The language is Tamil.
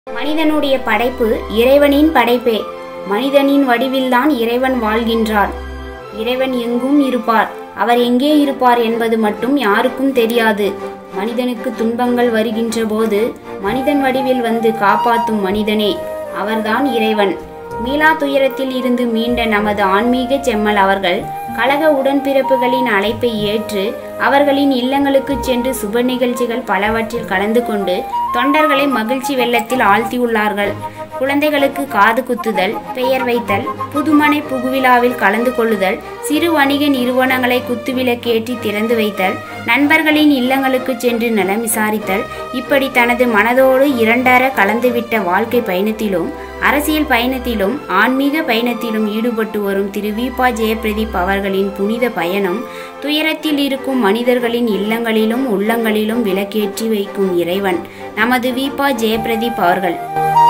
மனிதனுடைய படைப்பு இறைவனின் படைப்பே மனிதனின் வடிவில்தான் இறைவன் வாழ்கின்றார் இறைவன் எங்கும் இருப்பார் அவர் எங்கே இருப்பார் என்பது மட்டும் யாருக்கும் தெரியாது மனிதனுக்கு துன்பங்கள் வருகின்ற போது மனிதன் வடிவில் வந்து காப்பாற்றும் மனிதனே அவர்தான் இறைவன் மீளா துயரத்தில் இருந்து மீண்ட நமது ஆன்மீக செம்மல் அவர்கள் கழக உடன்பிறப்புகளின் அழைப்பை ஏற்று அவர்களின் இல்லங்களுக்கு சென்று சுப நிகழ்ச்சிகள் பலவற்றில் கலந்து கொண்டு தொண்டர்களை மகிழ்ச்சி வெள்ளத்தில் ஆழ்த்தியுள்ளார்கள் குழந்தைகளுக்கு காது குத்துதல் பெயர் வைத்தல் புதுமனை புகுவிழாவில் கலந்து கொள்ளுதல் சிறு வணிக நிறுவனங்களை குத்துவிளக்கேற்றி திறந்து வைத்தல் நண்பர்களின் இல்லங்களுக்கு சென்று நலம் விசாரித்தல் இப்படி தனது மனதோடு இரண்டர கலந்துவிட்ட வாழ்க்கை பயணத்திலும் அரசியல் பயணத்திலும் ஆன்மீக பயணத்திலும் ஈடுபட்டு வரும் திரு விபா ஜெயபிரதீப் அவர்களின் புனித பயணம் துயரத்தில் இருக்கும் மனிதர்களின் இல்லங்களிலும் உள்ளங்களிலும் விளக்கேற்றி வைக்கும் இறைவன் நமது விபா ஜெயபிரதீப் அவர்கள்